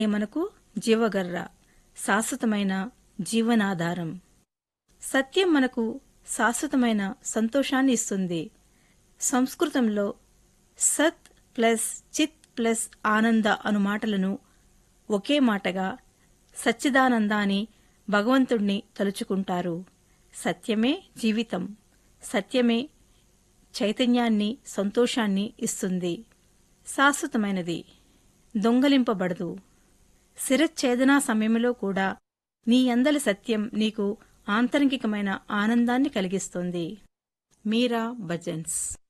మనకు జీవగర్ర శాశ్వతమైన జీవనాధారం సత్యం మనకు శాశ్వతమైన సంతోషాన్ని ఇస్తుంది సంస్కృతంలో సత్ ప్లస్ చిత్ ప్లస్ ఆనంద అను మాటలను ఒకే మాటగా సచ్చిదానంద అని భగవంతుణ్ణి తలుచుకుంటారు సత్యమే జీవితం సత్యమే చైతన్యాన్ని సంతోషాన్ని ఇస్తుంది శాశ్వతమైనది దొంగలింపబడదు శిరచ్ఛేదనా సమయంలో కూడా నీ అందలి సత్యం నీకు ఆంతరంగికమైన ఆనందాన్ని కలిగిస్తుంది మీరా భజన్స్